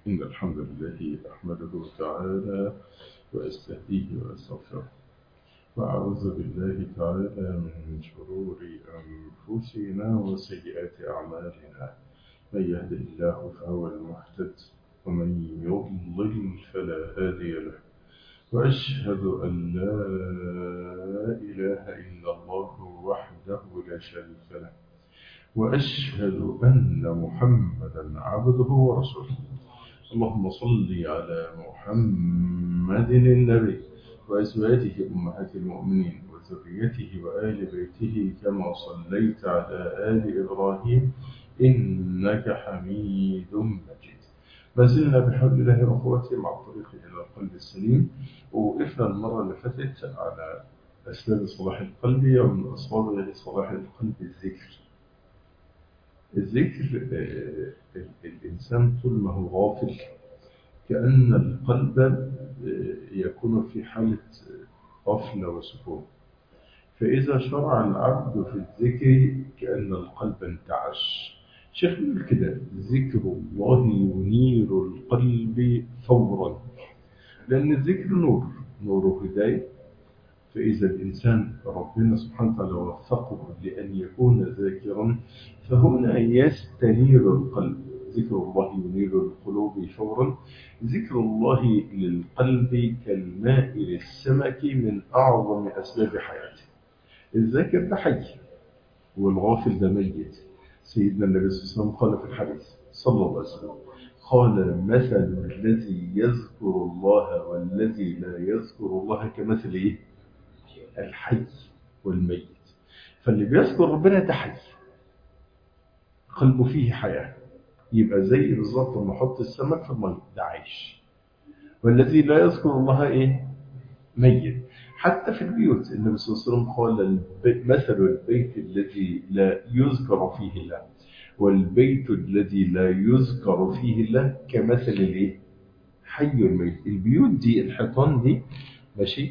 إن الحمد لله أحمده تعالى وأستهديه وأستغفره وأعوذ بالله تعالى من شرور أنفسنا وسيئات أعمالنا من يهده الله فهو المهتد ومن يضلل فلا هادي له وأشهد أن لا إله إلا الله وحده لا شريك له وأشهد أن محمدا عبده ورسوله اللهم صل على محمد النبي وأزواجه أمهات المؤمنين وذريته وآل بيته كما صليت على آل إبراهيم إنك حميد مجيد ما زلنا بحول الله وقوته مع الطريق إلى القلب السليم ووقفنا المرة اللي فاتت على أسباب صلاح القلب ومن أسباب صلاح القلب الذكر الذكر الإنسان طول ما هو غافل كأن القلب يكون في حالة غفلة وسكون فإذا شرع العبد في الذكر كأن القلب انتعش شيخ بيقول كده ذكر الله ينير القلب فورا لأن الذكر نور نور هداية فإذا الإنسان ربنا سبحانه وتعالى وفقه لأن يكون ذاكرا فهنا يستنير القلب ذكر الله ينير القلوب فورا ذكر الله للقلب كالماء للسمك من أعظم أسباب حياته الذاكر ده حي والغافل ده ميت سيدنا النبي صلى الله عليه وسلم قال في الحديث صلى الله عليه وسلم قال مثل الذي يذكر الله والذي لا يذكر الله كمثل ايه الحي والميت فاللي بيذكر ربنا ده حي قلبه فيه حياة يبقى زي بالظبط لما احط السمك في المية ده عايش والذي لا يذكر الله ايه ميت حتى في البيوت النبي صلى الله عليه وسلم قال مثل البيت الذي لا يذكر فيه الله والبيت الذي لا يذكر فيه الله كمثل الايه حي الميت البيوت دي الحيطان دي ماشي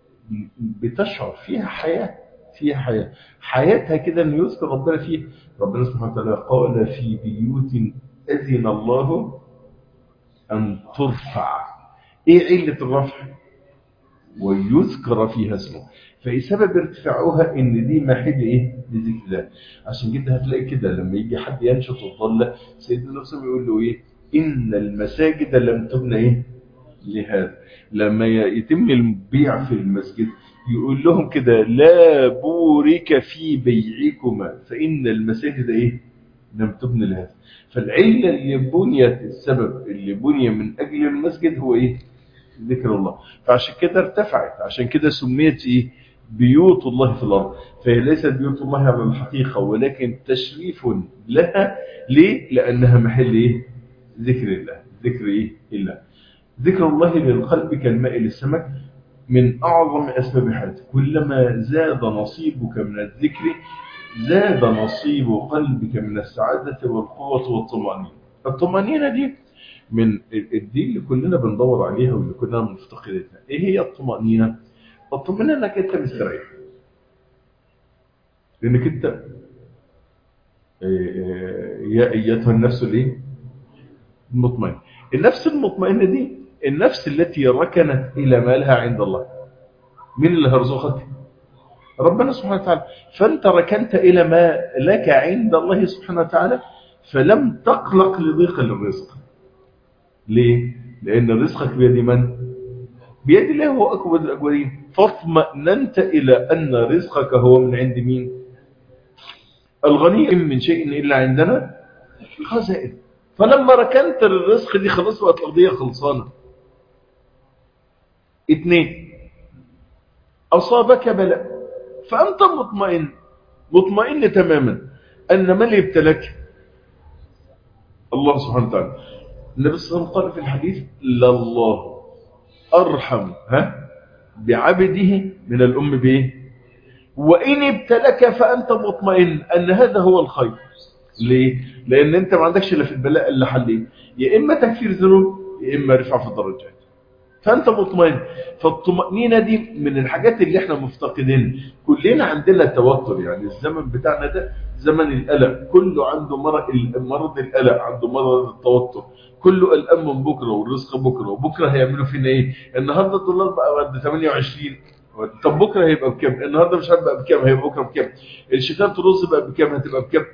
بتشعر فيها حياة فيها حياة حياتها كده ان يذكر ربنا فيه ربنا سبحانه وتعالى قال في بيوت أذن الله أن ترفع ايه علة الرفع ويذكر فيها اسمه فسبب ارتفاعها ان دي محل ايه لذكر الله عشان كده هتلاقي كده لما يجي حد ينشط الضالة سيدنا نفسه يقول له ايه ان المساجد لم تبنى ايه لهذا لما يتم البيع في المسجد يقول لهم كده لا بورك في بيعكما فإن المساجد إيه لم تبنى لهذا فالعلة اللي بنيت السبب اللي بني من أجل المسجد هو إيه ذكر الله فعشان كده ارتفعت عشان كده سميت إيه بيوت الله في الأرض فهي ليست بيوت الله على الحقيقة ولكن تشريف لها ليه لأنها محل إيه ذكر الله ذكر إيه الله ذكر الله للقلب كالماء للسمك من أعظم أسباب حياتك كلما زاد نصيبك من الذكر زاد نصيب قلبك من السعادة والقوة والطمأنينة الطمأنينة دي من دي اللي كلنا بندور عليها واللي كلنا مفتقدينها ايه هي الطمأنينة الطمأنينة انك انت مستريح لانك انت يا ايتها النفس الايه المطمئنة النفس المطمئنة دي النفس التي ركنت إلى ما لها عند الله مين اللي هرزقك ربنا سبحانه وتعالى فأنت ركنت إلى ما لك عند الله سبحانه وتعالى فلم تقلق لضيق الرزق ليه؟ لأن رزقك بيد من؟ بيد الله هو أكبر الأكبرين فاطمأننت إلى أن رزقك هو من عند مين؟ الغني من شيء إلا عندنا خزائن فلما ركنت للرزق دي خلاص بقت الأرضية خلصانة اثنين أصابك بلاء فأنت مطمئن مطمئن تماما أن من ابتلك الله سبحانه وتعالى النبي صلى الله عليه وسلم قال في الحديث لله أرحم ها بعبده من الأم بإيه وإن ابتلك فأنت مطمئن أن هذا هو الخير ليه؟ لأن أنت ما عندكش إلا في البلاء اللي حلين يا إما تكفير ذنوب يا إما رفع في الدرجات فأنت مطمئن فالطمأنينة دي من الحاجات اللي احنا مفتقدين كلنا عندنا توتر يعني الزمن بتاعنا ده زمن القلق كله عنده مرض مرض القلق عنده مرض التوتر كله قلقان من بكره والرزق بكره وبكره هيعملوا فينا ايه النهارده الدولار بقى بعد 28 طب بكره هيبقى بكام النهارده مش عارف بقى بكام هيبقى بكره بكام الشكايه الرز بقى بكام هتبقى بكام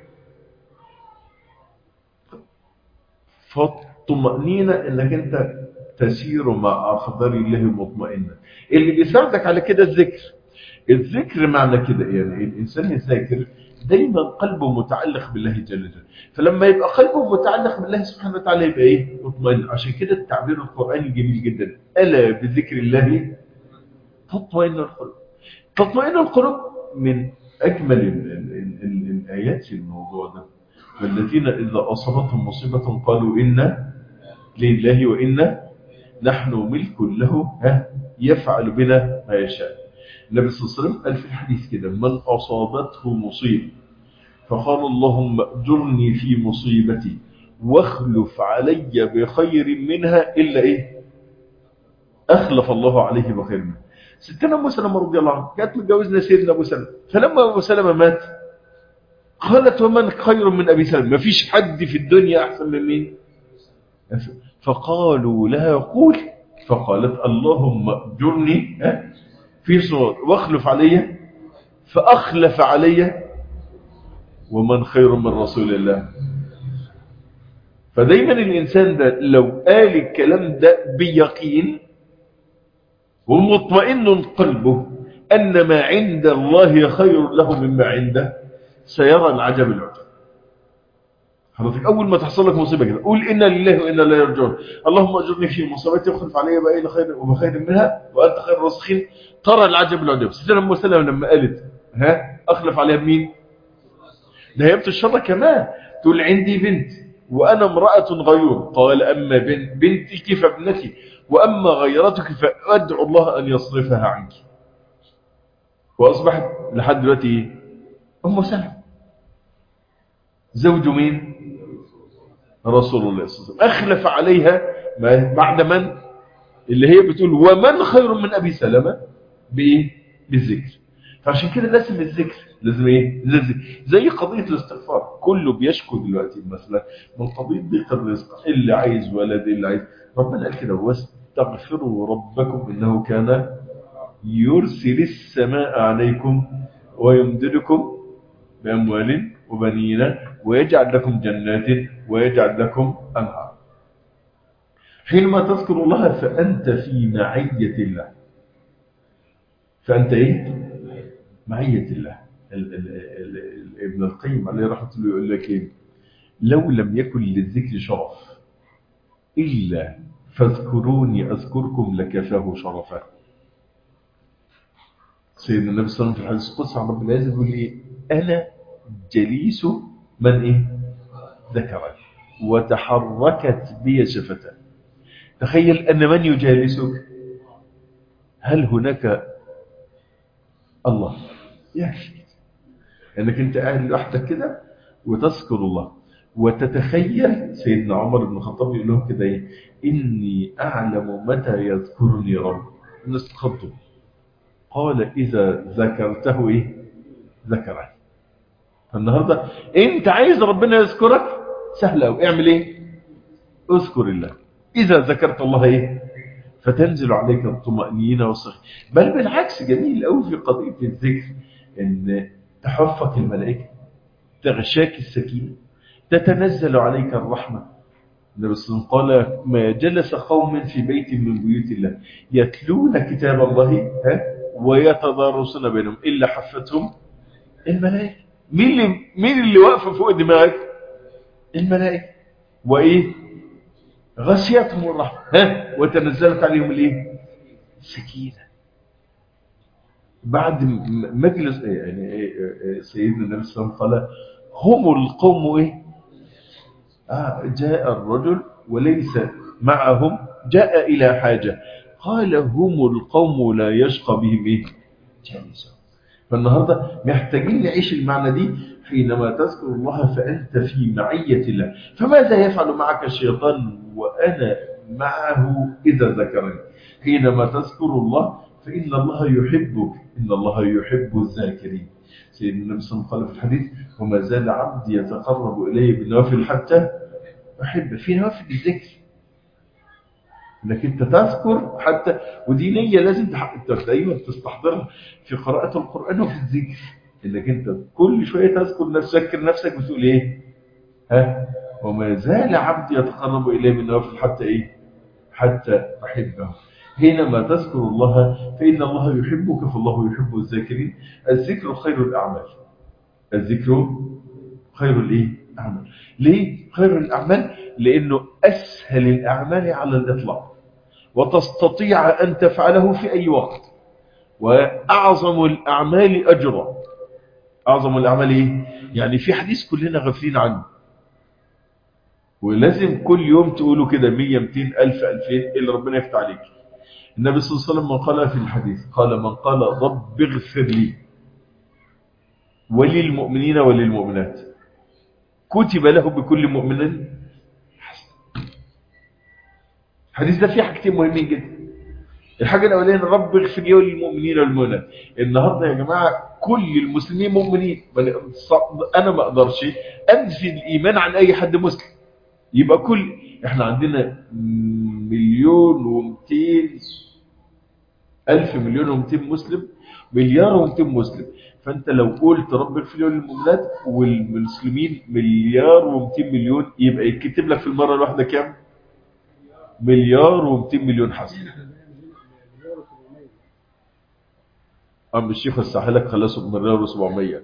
فالطمأنينة انك انت تسير مع أقدار الله مطمئنا اللي بيساعدك على كده الذكر الذكر معنى كده يعني الإنسان الذاكر دايما قلبه متعلق بالله جل جلاله فلما يبقى قلبه متعلق بالله سبحانه وتعالى يبقى ايه مطمئن عشان كده التعبير القرآني جميل جدا ألا بذكر الله تطمئن القلوب تطمئن القلوب من أجمل ال ال ال ال الآيات في الموضوع ده والذين إذا أصابتهم مصيبة قالوا إنا لله وإنا نحن ملك له ها يفعل بنا ما يشاء النبي صلى الله عليه وسلم قال في الحديث كده من أصابته مصيبة فقال اللهم اجرني في مصيبتي واخلف علي بخير منها إلا إيه أخلف الله عليه بخير منها ستنا أبو سلمة رضي الله عنه كانت متجوزنا سيدنا أبو سلمة فلما أبو سلمة مات قالت ومن خير من أبي سلمة ما فيش حد في الدنيا أحسن من مين فقالوا لها قول فقالت اللهم اجرني في صور واخلف علي فأخلف علي ومن خير من رسول الله فدايما الإنسان ده لو قال الكلام ده بيقين ومطمئن قلبه أن ما عند الله خير له مما عنده سيرى العجب العجب حضرتك أول ما تحصل لك مصيبة كده قول إنا لله وإنا لا يرجعون اللهم أجرني في مصيبتي واخلف علي بقى إلى خير وبخير منها وأنت خير الراسخين ترى العجب العجب سيدنا أم سلمة لما قالت ها أخلف عليها بمين ده هي بتشرة كمان تقول عندي بنت وأنا امرأة غيور قال أما بنت بنتك فابنتي وأما غيرتك فأدعو الله أن يصرفها عنك وأصبحت لحد دلوقتي أم سلمة زوج مين رسول الله صلى الله عليه وسلم أخلف عليها بعد من اللي هي بتقول ومن خير من أبي سلمة بإيه بالذكر فعشان كده لازم الذكر لازم ايه لازم زي قضية الاستغفار كله بيشكو دلوقتي مثلا من قضية ضيق الرزق اللي عايز ولد اللي عايز ربنا قال كده واستغفروا ربكم انه كان يرسل السماء عليكم ويمددكم بأموال وبنين ويجعل لكم جنات ويجعل لكم أنهار حينما تذكر الله فأنت في معية الله فأنت إيه؟ معية الله ال ال ال ابن القيم عليه رحمة الله يقول لك إيه؟ لو لم يكن للذكر شرف إلا فاذكروني أذكركم لكفاه شرفا سيدنا النبي صلى الله عليه وسلم في الحديث القدسي عن رب العزة يقول إيه؟ أنا جليس من إيه؟ ذكرني وتحركت بي شفتان تخيل أن من يجالسك هل هناك الله يكفي أنك أنت قاعد لوحدك كده وتذكر الله وتتخيل سيدنا عمر بن الخطاب يقول لهم كده إيه إني أعلم متى يذكرني رب الناس تخطوا قال إذا ذكرته إيه ذكرني فالنهاردة أنت عايز ربنا يذكرك سهل أو اعمل إيه اذكر الله إذا ذكرت الله إيه فتنزل عليك الطمأنينة والصخر بل بالعكس جميل قوي في قضية الذكر إن تحفك الملائكة تغشاك السكينة تتنزل عليك الرحمة النبي صلى الله عليه وسلم قال ما جلس قوم في بيت من بيوت الله يتلون كتاب الله ها ويتدارسون بينهم إلا حفتهم الملائكة مين اللي مين اللي واقفه فوق دماغك الملائكة وإيه غشيتهم الرحمة ها وتنزلت عليهم الايه سكينة بعد مجلس يعني سيدنا النبي صلى الله عليه وسلم قال هم القوم ايه آه جاء الرجل وليس معهم جاء إلى حاجة قال هم القوم لا يشقى بهم ايه جالسون فالنهاردة محتاجين نعيش المعنى دي حينما تذكر الله فأنت في معية الله فماذا يفعل معك الشيطان وأنا معه إذا ذكرني حينما تذكر الله فإن الله يحبك إن الله يحب الذاكرين سيدنا النبي صلى الله عليه وسلم قال في الحديث وما زال عبدي يتقرب إلي بالنوافل حتى أحب في نوافل الذكر انك انت تذكر حتى ودي نية لازم دايما تستحضرها في قراءة القرآن وفي الذكر انك انت كل شوية تذكر نفسك تذكر نفسك بتقول ايه ها وما زال عبدي يتقرب الي بالنوافل حتى ايه حتى احبه حينما تذكر الله فإن الله يحبك فالله يحب الذاكرين الذكر خير الأعمال الذكر خير الايه أعمال ليه خير الأعمال لأنه أسهل الأعمال على الإطلاق وتستطيع أن تفعله في أي وقت وأعظم الأعمال أجرا أعظم الأعمال إيه؟ يعني في حديث كلنا غافلين عنه ولازم كل يوم تقولوا كده 100 200 ألف 2000 اللي ربنا يفتح عليك النبي صلى الله عليه وسلم من قال في الحديث قال من قال رب اغفر لي وللمؤمنين وللمؤمنات كتب له بكل مؤمن الحديث ده فيه حاجتين مهمين جدا الحاجة الأولانية رب اغفر لي وللمؤمنين والمؤمنات النهاردة يا جماعة كل المسلمين مؤمنين أنا ما أقدرش أنفي الإيمان عن أي حد مسلم يبقى كل احنا عندنا مليون ومتين ألف مليون ومتين مسلم مليار ومتين مسلم فأنت لو قلت رب اغفر لي وللمؤمنات والمسلمين مليار ومتين مليون يبقى يتكتب لك في المرة الواحدة كام؟ مليار ومتين مليون حسنة أم الشيخ الساحلك خلصوا بمليار وسبعمية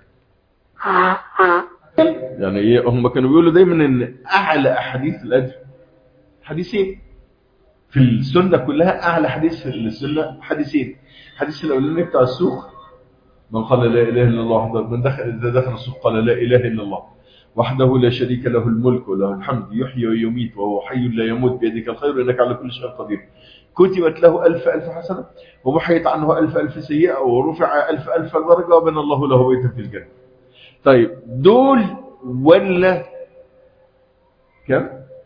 يعني ايه هم كانوا بيقولوا دايما ان اعلى احاديث الاجر حديثين في السنه كلها اعلى حديث في السنه حديثين الحديث الاولاني بتاع السوق من قال لا اله الا الله وحده من دخل اذا دخل السوق قال لا اله الا الله وحده لا شريك له الملك وله الحمد يحيي ويميت وهو حي لا يموت بيدك الخير انك على كل شيء قدير كتبت له ألف ألف حسنة ومحيت عنه ألف ألف سيئة ورفع ألف ألف درجة وبنى الله له بيتا في الجنة طيب دول ولا كم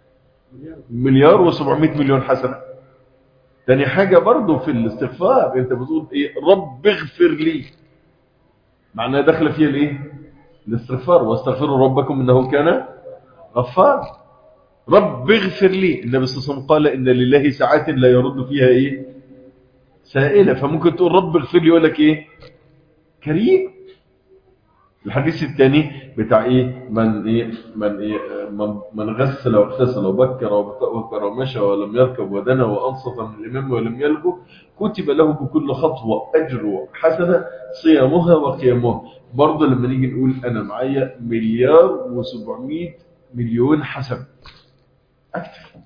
مليار وسبعمائة مليون حسنة تاني حاجة برضو في الاستغفار انت بتقول ايه رب اغفر لي معناها داخله فيها الايه الاستغفار واستغفروا ربكم انه كان غفار رب اغفر لي النبي صلى الله عليه وسلم قال ان لله ساعات لا يرد فيها ايه سائلة فممكن تقول رب اغفر لي يقول لك ايه كريم الحديث الثاني بتاع ايه من ايه من ايه من, من غسل واغتسل وبكر وبكر ومشى ولم يركب ودنا وانصت من الامام ولم يلغو كتب له بكل خطوه اجر حسنه صيامها وقيامها برضه لما نيجي نقول انا معايا مليار و700 مليون حسنه اكتب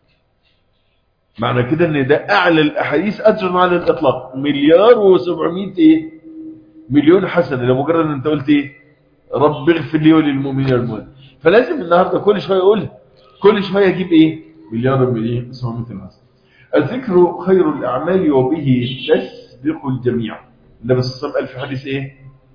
معنى كده ان ده اعلى الاحاديث اجر على الاطلاق مليار و700 ايه مليون حسنه لمجرد ان انت قلت ايه رب اغفر لي وللمؤمنين والمؤمنات فلازم النهارده كل شويه اقول كل شويه اجيب ايه مليار مليون 700 حسنه الذكر خير الاعمال وبه تسبق الجميع النبي صلى الله عليه وسلم قال في حديث ايه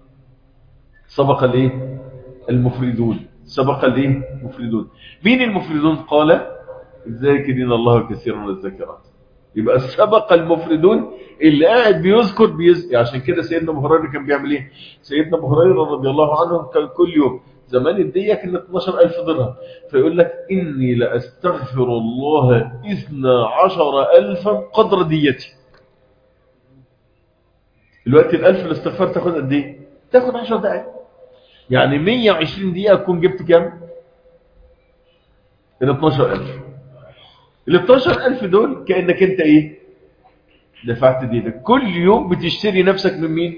سبق الايه المفردون سبق الايه المفردون مين المفردون قال الذاكرين الله كثيرا والذاكرات يبقى سبق المفردون اللي قاعد بيذكر بيذكر عشان كده سيدنا ابو هريره كان بيعمل ايه سيدنا ابو هريره رضي الله عنه كان كل يوم زمان الدية كانت 12000 درهم فيقول لك إني لأستغفر الله إثنى عشر ألفا قدر ديتي الوقت الألف الاستغفار تاخد قد إيه؟ تاخد 10 دقائق يعني 120 دقيقة تكون جبت كام؟ ال 12000 ال 12000 دول كأنك أنت إيه؟ دفعت دينك كل يوم بتشتري نفسك من مين؟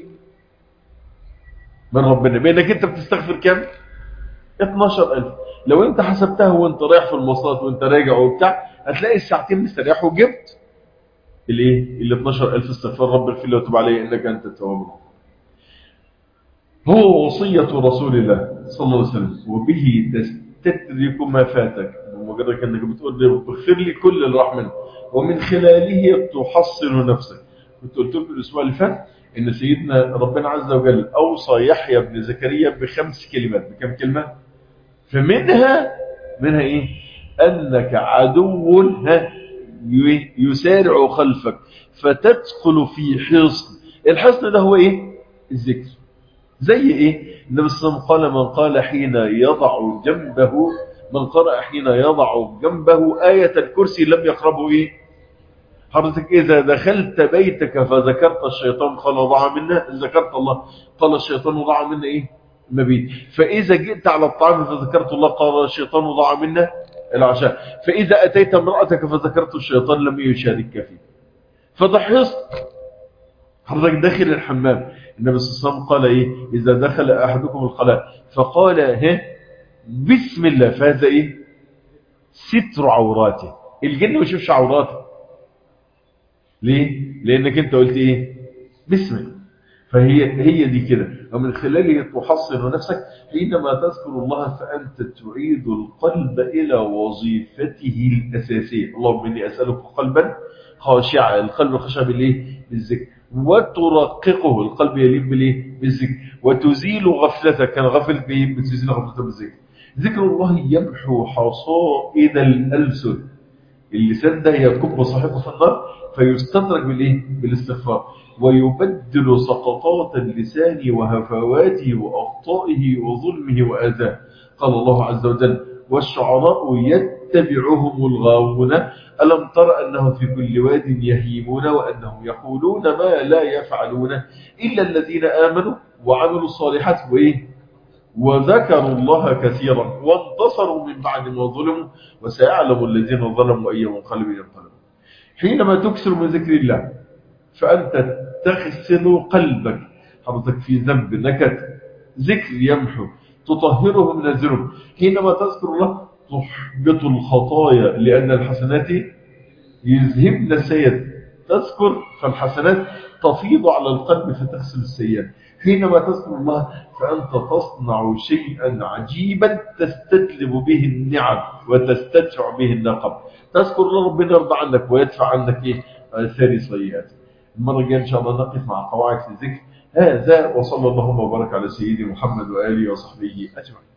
من ربنا بأنك أنت بتستغفر كام؟ 12000 لو أنت حسبتها وأنت رايح في المواصلات وأنت راجع وبتاع هتلاقي الساعتين مستريح وجبت الايه ال 12000 استغفار رب اغفر لي وتب علي انك انت التواب الرحيم هو وصية رسول الله صلى الله عليه وسلم وبه تستدرك ما فاتك بمجرد انك بتقول لي اغفر لي كل اللي راح منه ومن خلاله تحصن نفسك كنت قلت لكم الاسبوع اللي فات ان سيدنا ربنا عز وجل اوصى يحيى بن زكريا بخمس كلمات بكم كلمه فمنها منها ايه انك عدو ها يسارع خلفك فتدخل في حصن الحصن ده هو ايه الذكر زي ايه النبي صلى الله عليه وسلم قال من قال حين يضع جنبه من قرأ حين يضع جنبه آية الكرسي لم يقربه ايه حضرتك إذا دخلت بيتك فذكرت الشيطان قال ضاع منا ذكرت الله قال الشيطان ضاع منا إيه مبيت فإذا جئت على الطعام فذكرت الله قال الشيطان ضاع منا العشاء فإذا أتيت امرأتك فذكرت الشيطان لم يشارك فيه فضحصت حضرتك داخل الحمام النبي صلى الله عليه وسلم قال إيه إذا دخل أحدكم الخلاء فقال ها بسم الله فهذا إيه ستر عوراته الجن ما يشوفش عوراته ليه لانك انت قلت ايه بسم الله فهي هي دي كده ومن خلاله تحصن نفسك حينما تذكر الله فانت تعيد القلب الى وظيفته الاساسيه اللهم اني اسالك قلبا خاشعا القلب خشع بالايه بالذكر وترققه القلب يلين بالايه بالذكر وتزيل غفلتك كان غفل بايه بتزيل غفلتك بالذكر ذكر الله يمحو حصائد الالسن اللسان ده يكب صاحبه في النار فيستدرك بالايه بالاستغفار ويبدل سقطات اللسان وهفواته واخطائه وظلمه واذاه قال الله عز وجل والشعراء يتبعهم الغاوون ألم تر أنهم في كل واد يهيمون وأنهم يقولون ما لا يفعلون إلا الذين آمنوا وعملوا الصالحات وإيه وذكروا الله كثيرا وانتصروا من بعد ما ظلموا وسيعلم الذين ظلموا أي منقلب ينقلبون حينما تكسر من ذكر الله فأنت تغسل قلبك حضرتك في ذنب نكت ذكر يمحو تطهره من الذنوب حينما تذكر الله تحبط الخطايا لأن الحسنات يذهبن السيئات تذكر فالحسنات تفيض على القلب فتغسل السيئات حينما تذكر الله فأنت تصنع شيئا عجيبا تستتلب به النعم وتستدفع به النقم تذكر الله ربنا يرضى عنك ويدفع عنك إيه آثار سيئات المرة الجاية إن شاء الله نقف مع قواعد الذكر هذا وصلى اللهم وبارك على سيدي محمد وآله وصحبه أجمعين